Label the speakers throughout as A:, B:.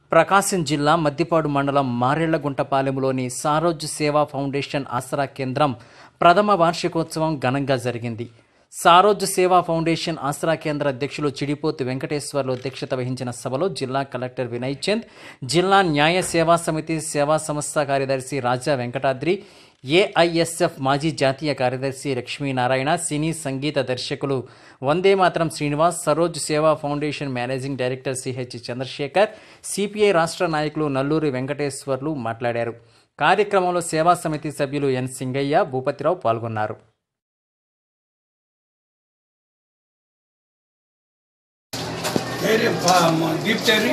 A: ప్రకాశం జిల్లా మద్దిపాడు మండలం మారెళ్లగుంటపాలెంలోని సారోజ్ సేవా ఫౌండేషన్ ఆసరా కేంద్రం ప్రథమ వార్షికోత్సవం ఘనంగా జరిగింది సారోజ్ సేవా ఫౌండేషన్ ఆసరా కేంద్ర అధ్యక్షులు చిడిపోతు వెంకటేశ్వర్లు అధ్యక్షత వహించిన సభలో జిల్లా కలెక్టర్ వినయ్ చంద్ జిల్లా న్యాయ సేవా సమితి సేవా సంస్థ కార్యదర్శి రాజా వెంకటాద్రి ఏఐఎస్ఎఫ్ మాజీ జాతీయ కార్యదర్శి లక్ష్మీనారాయణ సినీ సంగీత దర్శకులు వందే మాత్రం Srinivas Saroj Seva foundation managing director CH Chandrasekhar CPI రాష్ట్ర నాయకులు నల్లూరి వెంకటేశ్వర్లు మాట్లాడారు కార్యక్రమంలో సేవా సమితి సభ్యులు ఎన్ సింగయ్య భూపతిరావు పాల్గొన్నారు
B: వేరే దీప్తేరి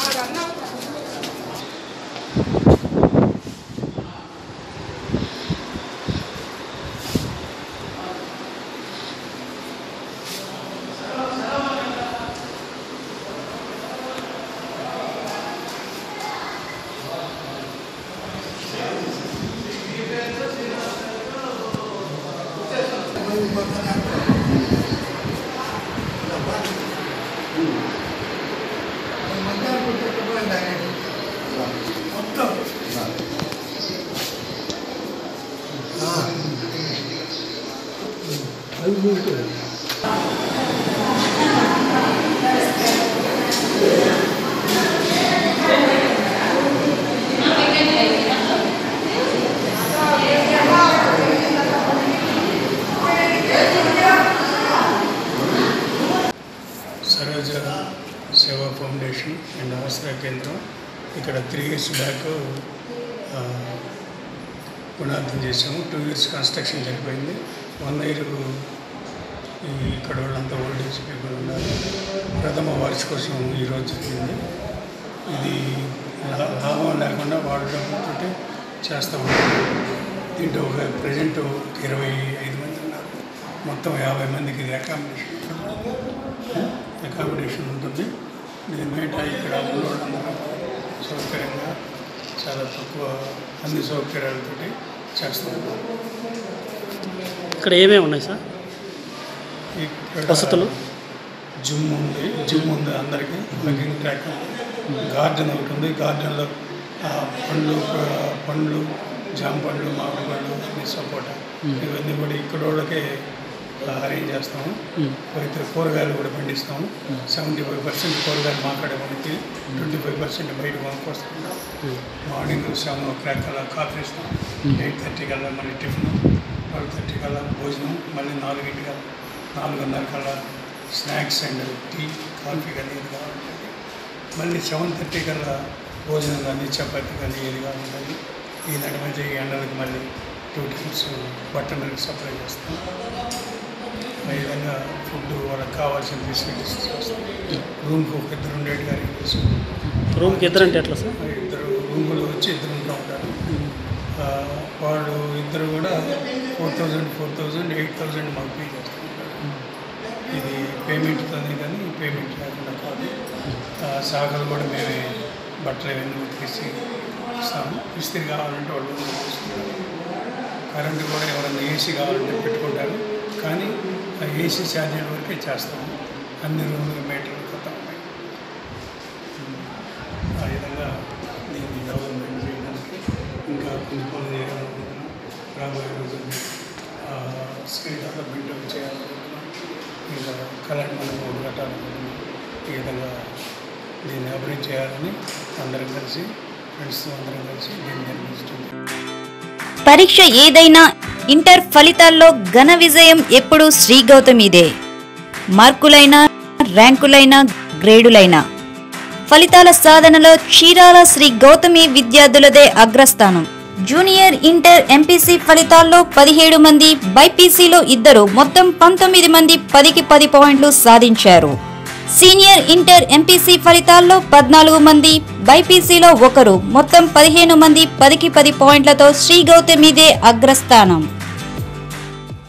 B: సరోజ సేవా ఫౌండేషన్ అండ్ ఆసరా కేంద్రం ఇక్కడ త్రీ ఇయర్స్ బ్యాక్ ఆ, పునార్థం చేసాము టూ ఇయర్స్ కన్స్ట్రక్షన్ జరిగిపోయింది వన్ ఇయర్ ఈ ఇక్కడ వాళ్ళంతా ఓల్డ్ ఏజ్ పీపుల్ ఉన్నారు ప్రథమ వార్షికోత్సవం ఈరోజు జరిగింది ఇది లా- లాభం లేకుండా వాడడంతో చేస్తూ ఉంటాం దీంట్లో ఒక ప్రజెంట్ ఇరవై ఐదు మంది ఉన్నారు మొత్తం యాభై మందికి ఇది అకామిడేషన్ అకామిడేషన్ ఉంటుంది దీని బయట ఇక్కడ ఉన్నోళ్ళందరూ సౌకర్యంగా చాలా తక్కువ అన్ని సౌకర్యాలతోటి చేస్తూ ఉంటాం
C: ఇక్కడ ఏమేమి ఉన్నాయి సార్
B: ఇక్కడ
C: వసతులు
B: జిమ్ ఉంది జిమ్ ఉంది అందరికీ వాకింగ్ ట్రాక్ ఉంది గార్డెన్ ఒకటి ఉంది గార్డెన్లో ఆ, పండ్లు ఆ, పండ్లు జామ పండ్లు మామిడి పండ్లు అన్ని సపోటా ఇవన్నీ కూడా ఇక్కడ వాళ్ళకే అరేంజ్ చేస్తాము ఇతర కూరగాయలు కూడా పండిస్తాము సెవెంటీ ఫైవ్ పర్సెంట్ కూరగాయలు మాట్లాడే మనకి ట్వంటీ ఫైవ్ పర్సెంట్ బయట కొనుక్కొస్తున్నాం మార్నింగ్ సెవెన్ ఓ క్లాక్ కల్లా కాఫీ ఇస్తాం ఎయిట్ థర్టీ కల్లా మళ్ళీ టిఫిన్ ట్వెల్వ్ థర్టీ కల్లా భోజనం మళ్ళీ నాలుగింటి కల్లా నాలుగున్నర కల్లా స్నాక్స్ అండ్ టీ కాఫీ కానీ ఏది కావాలంటే మళ్ళీ సెవెన్ థర్టీ కల్లా భోజనం కానీ చపాతి కానీ ఏది కావాలంటే ఈ నడమధ్య ఈ ఎండలకు మళ్ళీ టూ టైమ్స్ బట్టలకు సప్లై చేస్తాం ఆ విధంగా ఫుడ్ వాళ్ళకి కావాల్సిన ఫెసిలిటీస్ చేస్తాం రూమ్కి ఒక ఇద్దరు ఉండేట్టుగా arrange చేసుకుంటాం
C: రూమ్కి ఇద్దరు అంటే ఎట్లా సార్
B: ఇద్దరు రూములు వచ్చి ఇద్దరు ఉంటా ఉంటారు ఆ, వాళ్ళు ఇద్దరు కూడా four thousand four thousand eight thousand మాకు పే చేస్తుంటారు ఇది పేమెంట్తోనే కానీ పేమెంట్ లేకుండా కాదు ఆ, శాఖలు కూడా మేమే బట్టలు ఇవన్నీ ఉతికేసి ఇస్తాము ఇస్త్రీ కావాలంటే వాళ్ళు తీసుకుంటారు కరెంటు కూడా ఎవరైనా ఏసీ కావాలంటే పెట్టుకుంటారు కానీ ఆ ఏసీ ఛార్జీల వరకే చేస్తాము అన్ని రూములు మీటర్లు కొత్త ఉన్నాయి ఆ విధంగా దీన్ని డెవలప్మెంట్ చేయడానికి ఇంకా కొన్ని పనులు చేయాలనుకుంటున్నాం రాబోయే రోజుల్లో స్కిల్ డెవలప్మెంట్ ఒకటి చేయాలనుకుంటున్నాం ఇంకా కరెంట్ మనం ఒకటి కట్టాలనుకుంటున్నాం ఈ విధంగా దీన్ని అభివృద్ధి చేయాలని అందరం కలిసి ఫ్రెండ్స్తో అందరం కలిసి దీన్ని నిర్మిస్తుంది
D: పరీక్ష ఏదైనా ఇంటర్ ఫలితాల్లో ఘన విజయం ఎప్పుడూ శ్రీ గౌతమిదే మార్కులైనా ర్యాంకులైనా గ్రేడులైనా ఫలితాల సాధనలో చీరాల శ్రీ గౌతమి విద్యార్థులదే అగ్రస్థానం జూనియర్ ఇంటర్ ఎంపీసీ ఫలితాల్లో పదిహేడు మంది బైపీసీలో ఇద్దరు మొత్తం పంతొమ్మిది మంది పదికి పది పాయింట్లు సాధించారు సీనియర్ ఇంటర్ ఎంపీసీ ఫలితాల్లో పద్నాలుగు మంది బైపీసీలో ఒకరు మొత్తం పదిహేను మంది పదికి పది పాయింట్లతో శ్రీ గౌతమిదే అగ్రస్థానం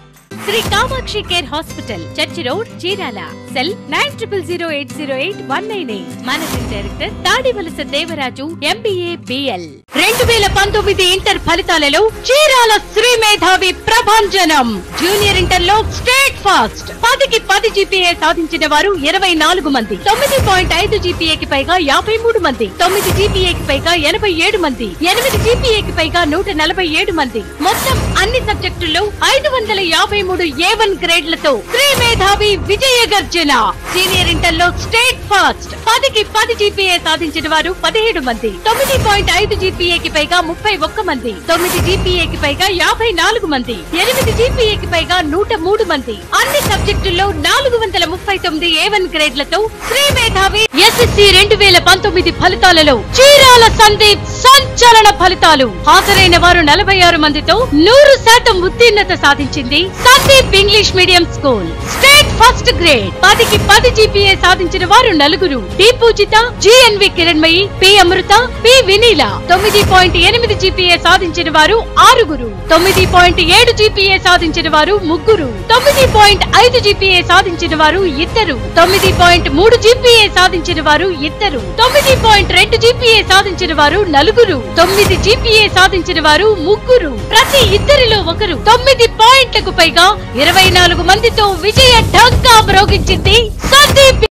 E: Sri Kamakshi care hospital church road Chirala cell nine triple zero eight zero eight one nine eight managing director Tadivalasa Devaraju MBA BL రెండు వేల పంతొమ్మిది ఇంటర్ ఫలితాలలో చీరాల శ్రీ మేధావి ప్రభంజనం జూనియర్ ఇంటర్ లో స్టేట్ ఫాస్ట్ పదికి పది జీపీఏ సాధించిన వారు ఇరవై నాలుగు మంది తొమ్మిది పాయింట్ ఐదు జీపీఏకి పైగా యాభై మూడు మంది తొమ్మిది జీపీఏకి పైగా ఎనభై ఏడు మంది ఎనిమిది జీపీఏకి పైగా నూట నలభై ఏడు మంది మొత్తం అన్ని సబ్జెక్టుల్లో ఐదు వందల యాభై మూడు ఏ వన్ గ్రేడ్లతో శ్రీ మేధావి విజయ గర్జన సీనియర్ ఇంటర్ లో స్టేట్ ఫాస్ట్ పదికి పది జీపీఏ సాధించిన వారు పదిహేడు మంది తొమ్మిది పాయింట్ ఐదు జీపీఏకి పైగా ముప్పై ఒక్క మంది తొమ్మిది జీపీఏకి పైగా యాభై నాలుగు మంది ఎనిమిది జీపీఏకి పైగా నూట మూడు మంది అన్ని సబ్జెక్టుల్లో నాలుగు వందల ముప్పై తొమ్మిది ఏ వన్ గ్రేడ్లతో శ్రీ మేధావి ఎస్ఎస్సి రెండు వేల పంతొమ్మిది ఫలితాలలో చీరాల సందీప్ సంచలన ఫలితాలు హాజరైన వారు నలభై ఆరు మందితో నూరు శాతం ఉత్తీర్ణత సాధించింది Sandeep English medium school state first grade పదికి పది జీపీఏ సాధించిన వారు నలుగురు D Pujitha GNV Kiranmayi P Amrutha P Vineela తొమ్మిది పాయింట్ ఎనిమిది జీపీఏ సాధించిన వారు ఆరుగురు తొమ్మిది పాయింట్ ఏడు జీపీఏ సాధించిన వారు ముగ్గురు తొమ్మిది పాయింట్ ఐదు జీపీఏ సాధించిన వారు ఇద్దరు తొమ్మిది పాయింట్ మూడు జీపీఏ సాధించిన వారు ఇద్దరు తొమ్మిది పాయింట్ రెండు జీపీఏ సాధించిన వారు నలుగురు తొమ్మిది జీపీఏ సాధించిన వారు ముగ్గురు ప్రతి ఇద్దరిలో ఒకరు తొమ్మిది పాయింట్లకు పైగా ఇరవై నాలుగు మందితో విజయ ఢంకా మ్రోగించింది సందీప్